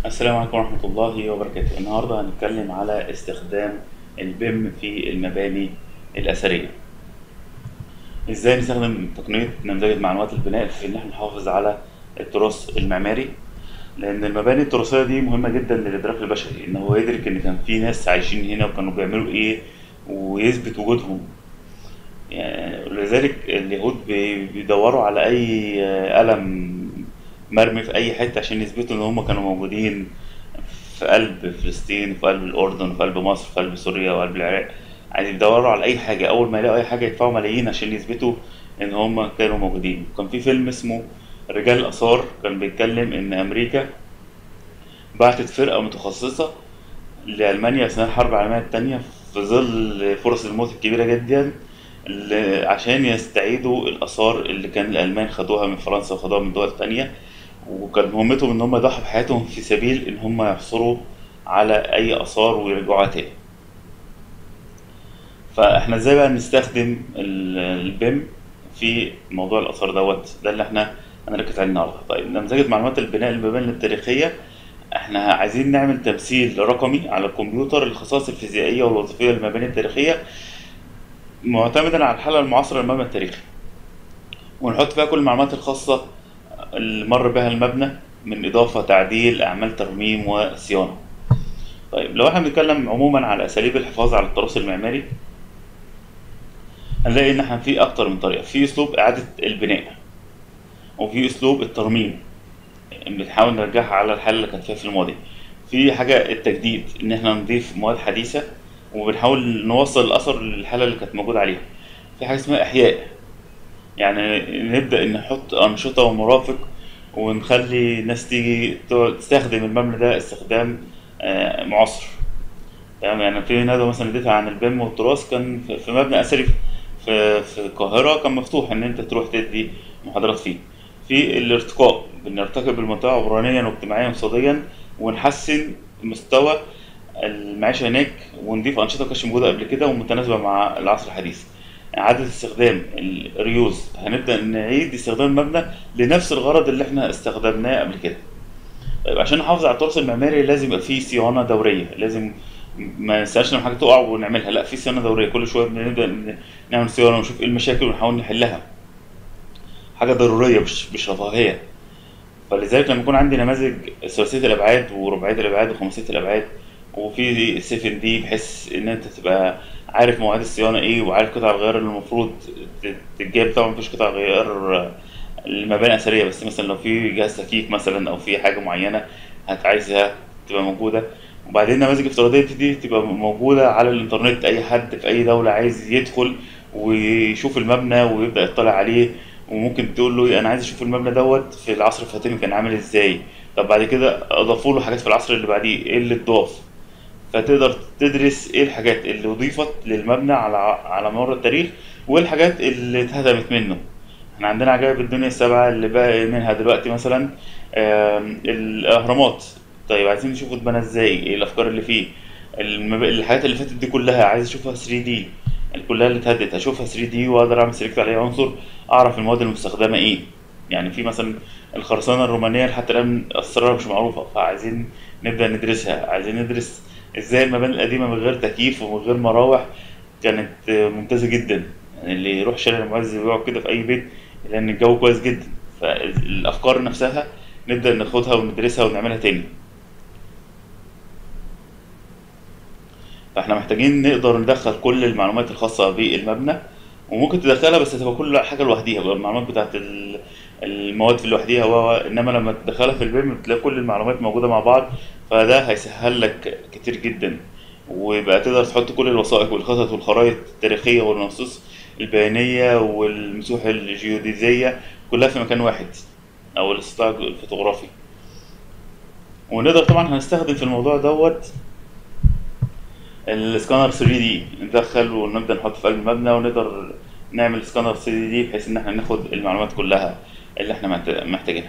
السلام عليكم ورحمة الله وبركاته النهاردة هنتكلم على استخدام البيم في المباني الأثرية ازاي نستخدم تقنية نمذجة معلومات البناء في ان احنا نحافظ على التراث المعماري لان المباني التراثية دي مهمة جدا للإدراك البشري ان هو يدرك ان كان في ناس عايشين هنا وكانوا بيعملوا ايه ويثبت وجودهم يعني لذلك اليهود بي- بيدوروا على اي قلم مرمي في اي حته عشان يثبتوا ان هم كانوا موجودين في قلب فلسطين في قلب الاردن في قلب مصر في قلب سوريا وقلب العراق يعني يدوروا على اي حاجه اول ما يلاقوا اي حاجه يدفعوا ملايين عشان يثبتوا ان هم كانوا موجودين كان في فيلم اسمه رجال الاثار كان بيتكلم ان امريكا بعتت فرقه متخصصه لألمانيا أثناء الحرب العالمية التانية في ظل فرص الموت الكبيرة جدا ل- عشان يستعيدوا الآثار اللي كان الألمان خدوها من فرنسا وخدوها من دول تانية وكان مهمتهم إن هم يضحوا بحياتهم في سبيل إن هم يحصلوا على أي آثار ويرجعوها تاني فإحنا إزاي بقى نستخدم ال- البيم في موضوع الآثار دوت ده اللي إحنا هنركز عليه النهاردة طيب نمذجة معلومات البناء المباني التاريخية احنا عايزين نعمل تمثيل رقمي على الكمبيوتر للخصائص الفيزيائية والوظيفية للمباني التاريخية معتمدا على الحالة المعاصرة للمبنى التاريخي ونحط فيها كل المعلومات الخاصة اللي مر بها المبنى من إضافة تعديل أعمال ترميم وصيانة طيب لو احنا بنتكلم عموما على أساليب الحفاظ على التراث المعماري هنلاقي إن احنا في أكتر من طريقة في أسلوب إعادة البناء وفي أسلوب الترميم بنحاول نرجعها على الحالة اللي كانت فيها في الماضي في حاجة التجديد إن إحنا نضيف مواد حديثة وبنحاول نوصل الأثر للحالة اللي كانت موجودة عليها في حاجة اسمها إحياء يعني نبدأ نحط أنشطة ومرافق ونخلي الناس تيجي تقعد تستخدم المبنى ده استخدام آه، معاصر تمام يعني في ندوة مثلا اديتها عن البيم والتراث كان في في مبنى أثري في في القاهرة كان مفتوح إن أنت تروح تدي محاضرات فيه في الارتقاء بنرتقي بالمنطقة عمرانيا واجتماعيا واقتصاديا ونحسن مستوى المعيشة هناك ونضيف أنشطة كانتش موجودة قبل كده ومتناسبة مع العصر الحديث إعادة استخدام الريوز هنبدأ نعيد استخدام المبنى لنفس الغرض اللي احنا استخدمناه قبل كده طيب عشان نحافظ على التراث المعماري لازم يبقى فيه صيانة دورية لازم ما نستناش لما حاجة تقع ونعملها لا في صيانة دورية كل شوية بنبدأ ن- نعمل صيانة ونشوف ايه المشاكل ونحاول نحلها حاجة ضرورية مش مش رفاهية فلذلك لما يكون عندي نماذج ثلاثية الأبعاد ورباعية الأبعاد وخماسية الأبعاد وفي 7 دي بحيث إن أنت تبقى عارف مواعيد الصيانة إيه وعارف قطع الغيار اللي المفروض ت- تتجاب طبعا مفيش قطع غيار المباني أثرية بس مثلا لو في جهاز تكييف مثلا أو في حاجة معينة هت عايزها تبقى موجودة وبعدين نماذج افتراضية دي تبقى موجودة على الإنترنت أي حد في أي دولة عايز يدخل ويشوف المبنى ويبدأ يطلع عليه وممكن تقول له إيه، انا عايز اشوف المبنى دوت في العصر الفاطمي كان عامل ازاي طب بعد كده اضافوا له حاجات في العصر اللي بعديه ايه اللي اتضاف فتقدر تدرس ايه الحاجات اللي اضيفت للمبنى على على مر التاريخ وايه الحاجات اللي اتهدمت منه احنا عندنا عجائب الدنيا السبعة اللي باقي منها دلوقتي مثلا آم، الأهرامات طيب عايزين نشوفه اتبنى ازاي ايه الأفكار اللي فيه المب... الحاجات اللي فاتت دي كلها عايز اشوفها 3 دي كلها اللي اتهدت اشوفها 3 دي واقدر اعمل سيلكت على اي عنصر اعرف المواد المستخدمة ايه يعني في مثلا الخرسانة الرومانية حتى الآن أسرارها مش معروفة فعايزين نبدأ ندرسها عايزين ندرس ازاي المباني القديمة من غير تكييف ومن غير مراوح كانت آه، ممتازة جدا يعني اللي يروح شارع المعز ويقعد كده في أي بيت لأن الجو كويس جدا فالأفكار نفسها نبدأ ناخدها وندرسها ونعملها تاني فاحنا محتاجين نقدر ندخل كل المعلومات الخاصة بالمبنى وممكن تدخلها بس تبقى كل حاجة لوحديها بقى المعلومات بتاعت ال- المواد في لوحديها و و- انما لما تدخلها في البيم بتلاقي كل المعلومات موجودة مع بعض فده هيسهل لك كتير جدا ويبقى تقدر تحط كل الوثائق والخطط والخرائط التاريخية والنصوص البيانية والمسوح الجيوديزية كلها في مكان واحد أو الاستطلاع الفوتوغرافي ونقدر طبعا هنستخدم في الموضوع دوت السكانر 3 دي ندخل ونبدا نحط في قلب المبنى ونقدر نعمل سكانر 3 دي بحيث ان احنا ناخد المعلومات كلها اللي احنا محت- محتاجينها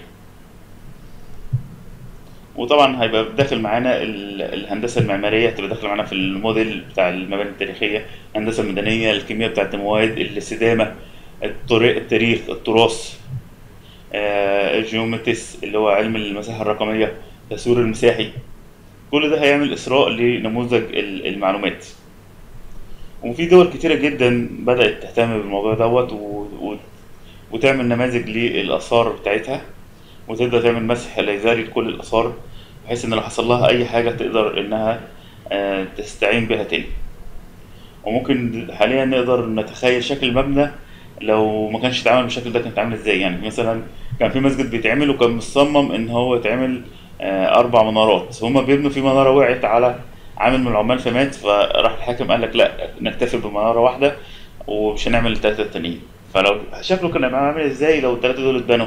وطبعا هيبقى داخل معانا ال- الهندسه المعماريه هتبقى داخل معانا في الموديل بتاع المباني التاريخيه الهندسه المدنيه الكيمياء بتاعت المواد الاستدامه الطريق التاريخ التراث آه، الجيومتريس اللي هو علم المساحه الرقميه التصوير المساحي كل ده هيعمل إسراء لنموذج ال- المعلومات وفي دول كتيرة جدا بدأت تهتم بالموضوع دوت و... و... وتعمل نماذج للآثار بتاعتها وتبدأ تعمل مسح ليزري لكل الآثار بحيث إن لو حصل لها أي حاجة تقدر إنها آه، تستعين بها تاني وممكن حاليا نقدر نتخيل شكل المبنى لو ما كانش اتعمل بالشكل ده كان اتعمل ازاي يعني مثلا كان في مسجد بيتعمل وكان مصمم ان هو يتعمل آه، اربع منارات هما بيبنوا في مناره وقعت على عامل من العمال فمات فراح الحاكم قال لك لا نكتفي بمناره واحده ومش هنعمل الثلاثه التانيين فلو شكله كان هيبقى عامل ازاي لو الثلاثه دول اتبنوا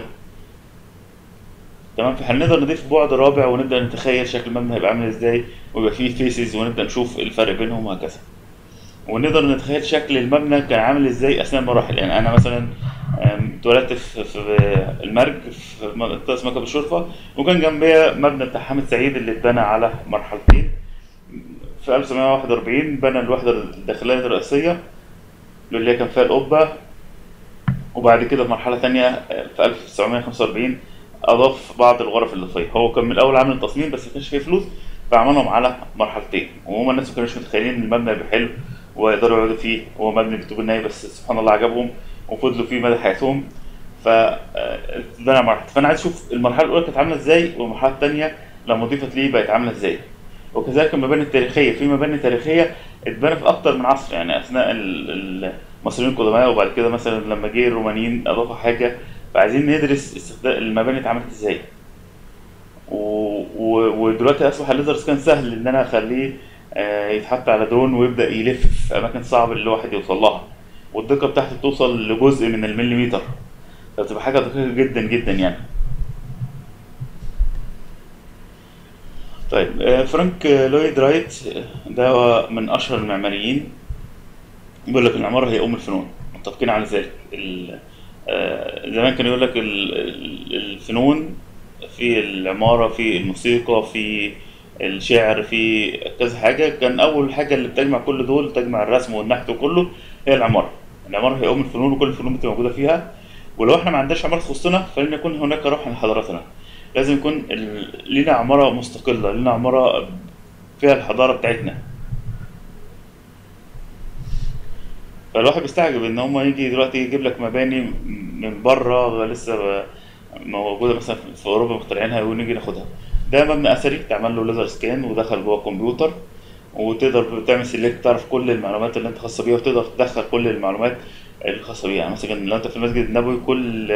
تمام فهنقدر نضيف بعد رابع ونبدا نتخيل شكل المبنى هيبقى عامل ازاي ويبقى فيه فيسز ونبدا نشوف الفرق بينهم وهكذا ونقدر نتخيل شكل المبنى كان عامل ازاي اثناء المراحل يعني انا مثلا آم، اتولدت في, في المرج في منطقه اسمها كاب الشرفه وكان جنبيا مبنى بتاع حامد سعيد اللي اتبنى على مرحلتين في 1941 بنى الوحده الداخليه الرئيسيه اللي هي كان فيها القبه وبعد كده في مرحله تانية آه، في 1945 اضاف بعض الغرف الاضافيه هو كان من الاول عامل التصميم بس ما كانش فيه فلوس فعملهم على مرحلتين وهم الناس ما كانوش متخيلين ان المبنى هيبقى حلو ويقدروا يقعدوا فيه هو مبني بالطوب الناي بس سبحان الله عجبهم وفضلوا فيه مدى حياتهم ف آه، اتبنى مرحله فانا عايز اشوف المرحله الاولى كانت عامله ازاي والمرحله الثانيه لما اضيفت ليه بقت عامله ازاي وكذلك المباني التاريخيه في مباني تاريخيه اتبنى في اكتر من عصر يعني اثناء ال- ال- المصريين القدماء وبعد كده مثلا لما جه الرومانيين اضافوا حاجه فعايزين ندرس استخدام المباني اتعملت ازاي و... و... ودلوقتي اصبح الليزر سكان سهل ان انا اخليه آه، يتحط على درون ويبدا يلف في اماكن صعب اللي الواحد يوصل لها والدقه بتاعته توصل لجزء من المليمتر فبتبقى حاجه دقيقه جدا جدا يعني طيب آه، فرانك لويد رايت آه، ده هو من اشهر المعماريين بيقول لك العماره هي ام الفنون متفقين على ذلك ال- آه، زمان كان يقول لك ال- ال- الفنون في العماره في الموسيقى في الشعر في كذا حاجه كان اول حاجه اللي بتجمع كل دول تجمع الرسم والنحت وكله هي العماره العماره هي ام الفنون وكل الفنون بتبقى موجوده فيها ولو احنا ما عندناش عماره تخصنا فلن يكون هناك روح لحضارتنا لازم يكون ال- لينا عماره مستقله لينا عماره فيها الحضاره بتاعتنا فالواحد بيستعجب ان هم يجي دلوقتي يجيب لك مباني من بره لسه موجوده مثلا في اوروبا مخترعينها ونيجي ناخدها ده مبنى اثري تعمل له ليزر سكان ودخل جوه الكمبيوتر وتقدر تعمل سيلكت تعرف كل المعلومات اللي انت خاصه بيها وتقدر تدخل كل المعلومات الخاصه بيها يعني مثلا لو انت في المسجد النبوي كل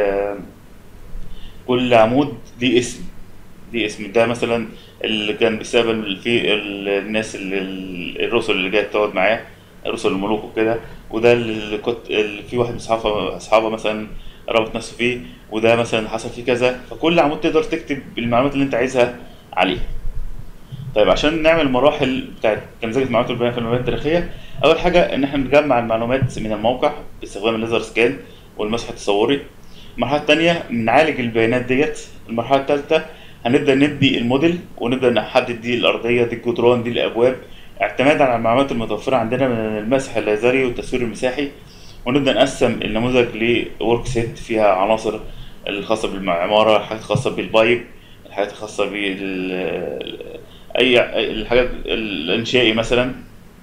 كل عمود ليه اسم ليه اسم ده مثلا اللي كان بيستقبل فيه ال- الناس اللي الرسل اللي جايه تقعد معاه رسل الملوك وكده وده اللي كنت اللي في واحد من اصحابه اصحابه مثلا ربط نفسه فيه وده مثلا حصل فيه كذا فكل عمود تقدر تكتب المعلومات اللي انت عايزها عليه طيب عشان نعمل مراحل بتاعت تمزيج المعلومات والبيانات في المباني التاريخية أول حاجة إن إحنا نجمع المعلومات من الموقع باستخدام الليزر سكان والمسح التصوري المرحلة التانية نعالج البيانات ديت المرحلة التالتة هنبدأ نبني الموديل ونبدأ نحدد دي الأرضية دي الجدران دي الأبواب اعتمادا على المعلومات المتوفرة عندنا من المسح الليزري والتصوير المساحي ونبدأ نقسم النموذج لورك سيت فيها عناصر الخاصة بالعمارة الحاجات الخاصة بالبايب الحاجات الخاصة بال أي أي- الحاجات الإنشائي مثلا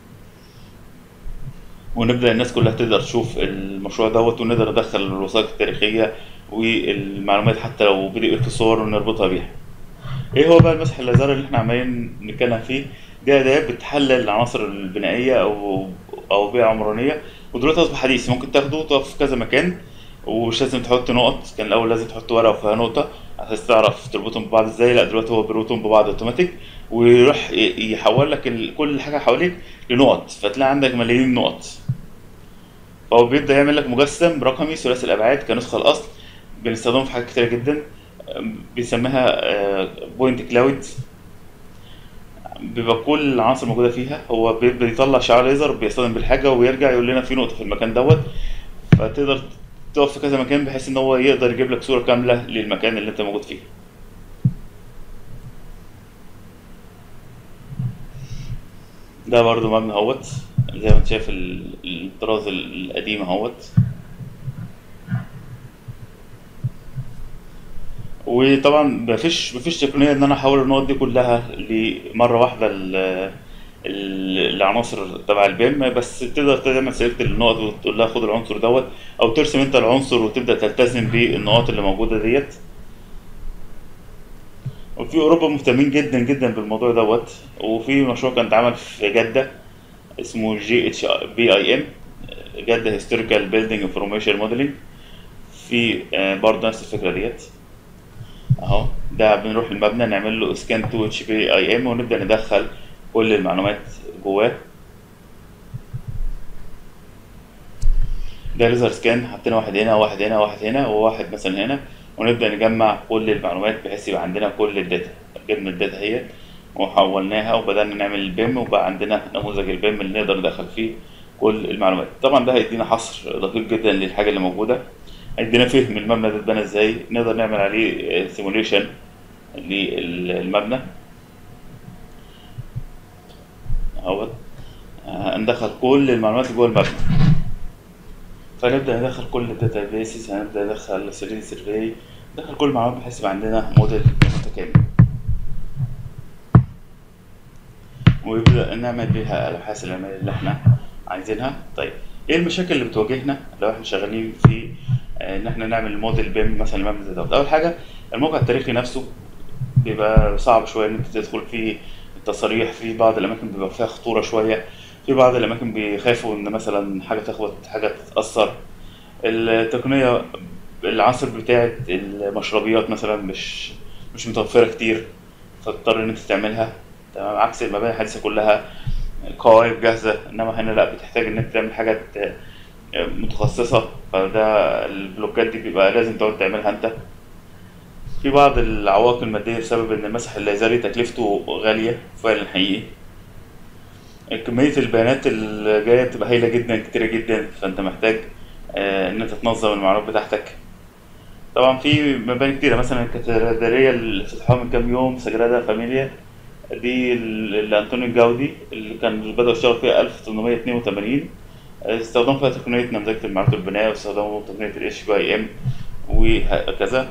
ونبدأ الناس كلها تقدر تشوف المشروع دوت ونقدر ندخل الوثائق التاريخية والمعلومات حتى لو بي دي اف صور ونربطها بيها. ايه هو بقى المسح الليزري اللي احنا عمالين نتكلم فيه؟ دي أداة بتحلل العناصر البنائية أو أو بيئة عمرانية ودلوقتي أصبح حديث ممكن تاخده وتقف في كذا مكان ومش لازم تحط نقط كان الأول لازم تحط ورقة وفيها نقطة عشان تعرف تربطهم ببعض ازاي لا دلوقتي هو بيربطهم ببعض اوتوماتيك ويروح ي- يحول لك ال- كل حاجة حواليك لنقط فتلاقي عندك ملايين نقط فهو بيبدأ يعمل لك مجسم رقمي ثلاثي الأبعاد كنسخة الأصل بنستخدمه في حاجات كتيرة جدا أم، بيسميها بوينت كلاود بيبقى كل العناصر موجودة فيها هو بيبدأ يطلع شعاع ليزر بيصطدم بالحاجة ويرجع يقول لنا في نقطة في المكان دوت فتقدر تقف في كذا مكان بحيث ان هو يقدر يجيب لك صورة كاملة للمكان اللي انت موجود فيه ده برضو مبنى اهوت زي ما انت شايف ال- الطراز القديم اهوت وطبعا مفيش مفيش تقنيه ان انا احول النقط دي كلها لمره واحده ال- ال- العناصر تبع البيم بس تقدر تعمل سيلكت للنقط وتقول لها خد العنصر دوت او ترسم انت العنصر وتبدا تلتزم بالنقاط اللي موجوده ديت وفي اوروبا مهتمين جدا جدا بالموضوع دوت وفي مشروع كان اتعمل في جده اسمه جي اتش بي اي ام جده هيستوريكال بيلدينج انفورميشن موديلنج في آه، برضه نفس الفكره ديت اهو ده بنروح المبنى نعمل له سكان تو اتش بي اي ام ونبدا ندخل كل المعلومات جواه ده ليزر سكان حطينا واحد هنا واحد هنا واحد هنا وواحد مثلا هنا ونبدا نجمع كل المعلومات بحيث يبقى عندنا كل الداتا جبنا الداتا اهيت وحولناها وبدانا نعمل البيم وبقى عندنا نموذج البيم اللي نقدر ندخل فيه كل المعلومات طبعا ده هيدينا حصر دقيق جدا للحاجه اللي موجوده هيدينا فهم المبنى ده اتبنى ازاي نقدر نعمل عليه سيموليشن للمبنى اهوت آه، ندخل كل المعلومات اللي جوه المبنى فنبدا ندخل كل الداتا بيسز هنبدا ندخل 3 دي سيرفي ندخل كل المعلومات بحيث يبقى عندنا موديل متكامل ويبدا نعمل بيها الابحاث العلميه اللي احنا عايزينها طيب ايه المشاكل اللي بتواجهنا لو احنا شغالين في آه، ان احنا نعمل موديل بيم مثلا المبنى زي دوت اول حاجه الموقع التاريخي نفسه بيبقى صعب شويه ان انت تدخل فيه التصاريح في بعض الاماكن بيبقى فيها خطوره شويه في بعض الاماكن بيخافوا ان مثلا حاجه تخبط حاجه تتاثر التقنيه العصر بتاعه المشربيات مثلا مش مش متوفره كتير فتضطر ان انت تعملها تمام عكس المباني الحديثه كلها قواعد جاهزه انما هنا لا بتحتاج ان انت تعمل حاجات متخصصه فده البلوكات دي بيبقى لازم تقعد تعملها انت في بعض العوائق الماديه بسبب ان المسح الليزري تكلفته غاليه فعلا حقيقي كمية البيانات اللي جاية بتبقى هايلة جدا كتيرة جدا فأنت محتاج آه، إن أنت تنظم المعلومات بتاعتك طبعا في مباني كتيرة مثلا الكاتدرائية اللي افتتحوها من كام يوم سجرادا فاميليا دي ال- لأنطونيو جاودي اللي كان بدأوا يشتغلوا فيها 1882 آه، استخدموا فيها تقنية نمذجة المعلومات البناء واستخدموا تقنية ال HBIM وهكذا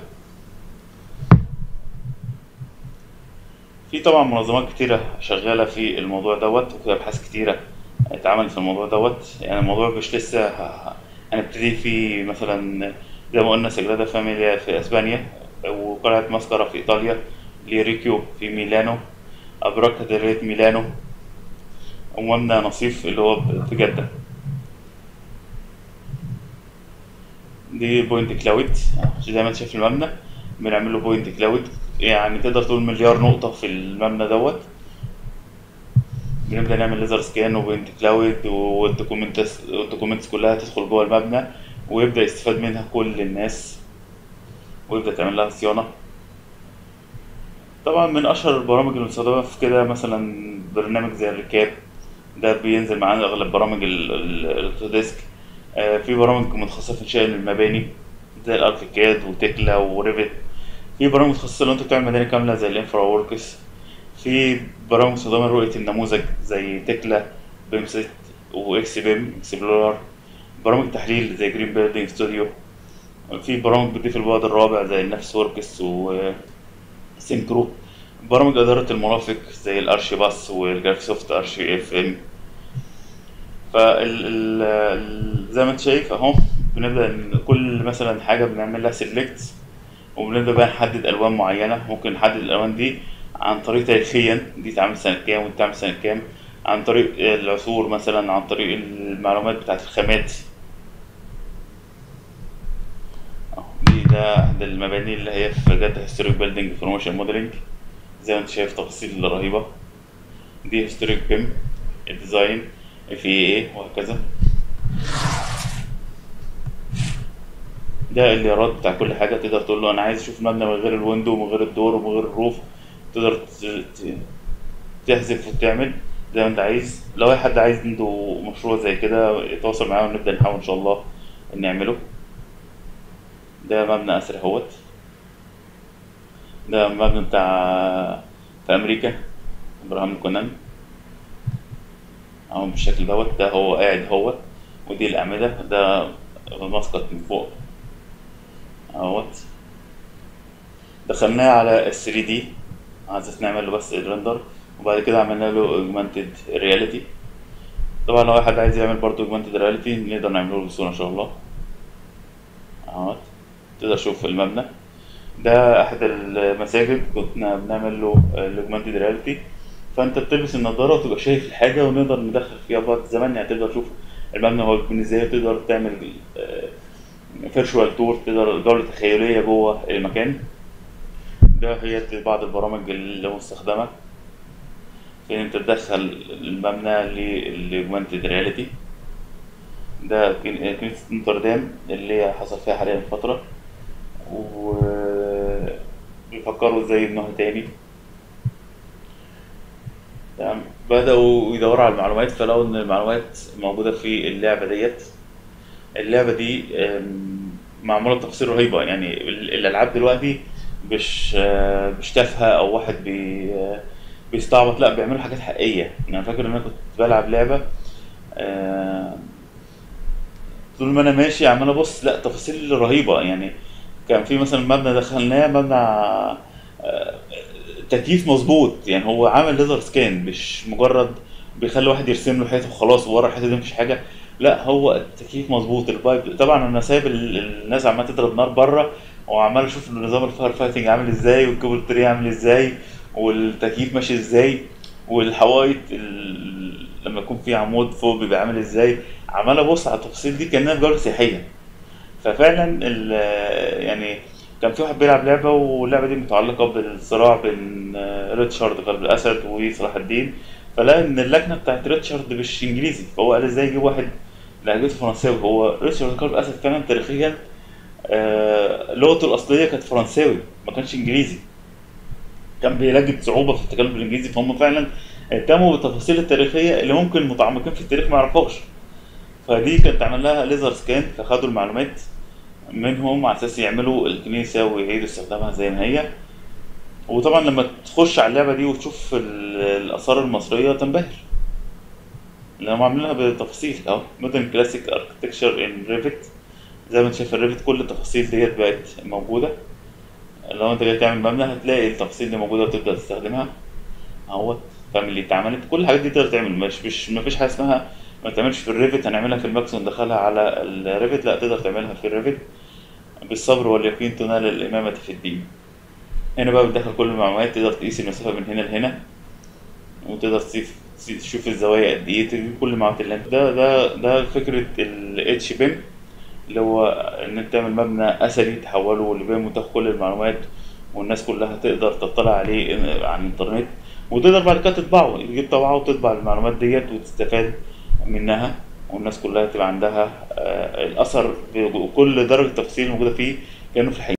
في طبعا منظمات كتيرة شغالة في الموضوع دوت وفي أبحاث كتيرة اتعملت في الموضوع دوت يعني الموضوع مش لسه ه- هنبتدي فيه مثلا زي ما قلنا سجرادا فاميليا في اسبانيا وقلعة ماسكارا في ايطاليا ليريكيو في ميلانو ابراج كاتدرائية ميلانو ومبنى نصيف اللي هو في جدة دي بوينت كلاود زي ما انت شايف المبنى بنعمل له بوينت كلاود يعني تقدر تقول مليار نقطة في المبنى دوت بنبدأ نعمل ليزر سكان وبوينت كلاود والدوكيومنتس والدوكيومنتس كلها تدخل جوه المبنى ويبدأ يستفاد منها كل الناس ويبدأ تعمل لها صيانة طبعا من أشهر البرامج المستخدمة في كده مثلا برنامج زي الركاب ده بينزل معانا أغلب برامج ال- ال- الأوتوديسك آه، في برامج متخصصة في إنشاء المباني زي الأركيكاد وتكلا وريفت في برامج متخصصة لو أنت بتعمل مدينة كاملة زي الانفرا وركس في برامج مستخدمة لرؤية النموذج زي تكلا بيمست واكس بيم اكسبلورر برامج تحليل زي جرين بيلدينج ستوديو في برامج بتضيف البعد الرابع زي النفس وركس وسينكرو برامج إدارة المرافق زي الأرشي باس والجرافيسوفت أرشي اف ام فال ال- ال- زي ما انت شايف اهو بنبدأ إن كل مثلا حاجة بنعمل لها سيلكت وبنبدأ بقى نحدد ألوان معينة ممكن نحدد الألوان دي عن طريق تاريخيا دي اتعمل سنة كام ودي اتعمل سنة كام عن طريق العصور مثلا عن طريق المعلومات بتاعت الخامات أهو، دي ده أحد المباني اللي هي في جدة هيستوريك بيلدينج انفورميشن موديلنج زي ما انت شايف تفاصيل رهيبة دي هيستوريك بيم الديزاين اف اي اي وهكذا ده الإيراد بتاع كل حاجة تقدر تقول له أنا عايز أشوف مبنى من غير الويندو ومن غير الدور ومن غير الروف تقدر ت- ت- تحذف وتعمل زي ما أنت عايز لو أي حد عايز عنده مشروع زي كده يتواصل معايا ونبدأ نحاول إن شاء الله نعمله ده مبنى أثري اهوت ده مبنى بتاع في أمريكا إبراهام كونان أهو بالشكل دوت ده هو قاعد هو ودي الأعمدة ده مسقط من فوق اهوت دخلناه على ال 3 دي على اساس نعمل له بس الريندر وبعد كده عملنا له اوجمانتد رياليتي طبعا لو واحد عايز يعمل برضه اوجمانتد رياليتي نقدر نعمله له بسهوله ان شاء الله اهوت تقدر تشوف المبنى ده احد المساجد كنا بنعمل له الاوجمانتد رياليتي فانت بتلبس النضاره وتبقى شايف الحاجه ونقدر ندخل فيها بعض زمان يعني تقدر تشوف المبنى هو بيكون ازاي تقدر تعمل فيرشوال تور تقدر جولة تخيلية جوه المكان ده هي بعض البرامج اللي مستخدمة في ان انت تدخل المبنى للاوجمانتد رياليتي ده كنيسة نوتردام اللي حصل فيها حاليا فترة و بيفكروا ازاي يبنوها تاني تمام بدأوا يدوروا على المعلومات فلقوا إن المعلومات موجودة في اللعبة ديت اللعبة دي معمولة بتفاصيل رهيبة يعني الألعاب دلوقتي مش مش تافهة أو واحد بي بيستعبط لا بيعملوا حاجات حقيقية أنا فاكر إن أنا كنت بلعب لعبة طول ما أنا ماشي عمال أبص لا تفاصيل رهيبة يعني كان في مثلا مبنى دخلناه مبنى تكييف مظبوط يعني هو عامل ليزر سكان مش مجرد بيخلي واحد يرسم له حته وخلاص وورا الحته دي مفيش حاجه لا هو التكييف مظبوط البايب طبعا انا سايب الناس عماله تضرب نار بره وعمال اشوف نظام الفاير فايتنج عامل ازاي والكوبل تري عامل ازاي والتكييف ماشي ازاي والحوايط لما يكون في عمود فوق بيبقى عامل ازاي عمال ابص على التفاصيل دي كانها في جوله سياحيه ففعلا يعني كان في واحد بيلعب لعبة واللعبة دي متعلقة بالصراع بين ريتشارد قلب الأسد وصلاح الدين فلقى إن اللجنة بتاعت ريتشارد مش إنجليزي فهو قال إزاي يجيب واحد لهجته فرنساوي هو ريتشارد قلب الأسد فعلا تاريخيا لغته الأصلية كانت فرنساوي ما كانش إنجليزي كان بيلاقي صعوبة في التكلم بالإنجليزي فهم فعلا اهتموا بالتفاصيل التاريخية اللي ممكن المتعمقين في التاريخ ما يعرفوهاش فدي كانت عمل لها ليزر سكان فخدوا المعلومات منهم على اساس يعملوا الكنيسه ويعيدوا استخدامها زي ما هي وطبعا لما تخش على اللعبه دي وتشوف الاثار المصريه تنبهر لانهم عاملينها بتفاصيل اهو مودرن كلاسيك اركتكشر ان ريفت زي ما انت شايف الريفت كل التفاصيل ديت بقت موجوده لو انت جاي تعمل مبنى هتلاقي التفاصيل دي موجوده وتبدا تستخدمها اهوت فاميلي اتعملت كل الحاجات دي تقدر تعمل مش مش مفيش حاجه اسمها ما تعملش في الريفت هنعملها في الماكس وندخلها على الريفت لا تقدر تعملها في الريفت بالصبر واليقين تنال الإمامة في الدين هنا بقى بتدخل كل المعلومات تقدر تقيس المسافة من هنا لهنا وتقدر تشوف الزوايا قد ايه تجيب كل المعلومات اللي انت ده ده ده فكرة ال اتش بيم اللي هو ان انت تعمل مبنى اثري تحوله لبيم وتاخد كل المعلومات والناس كلها تقدر تطلع عليه على الانترنت وتقدر بعد كده تطبعه تجيب طبعه وتطبع المعلومات ديت وتستفاد منها والناس كلها تبقى عندها الاثر بكل درجه تفصيل موجوده فيه كانه في الحقيقه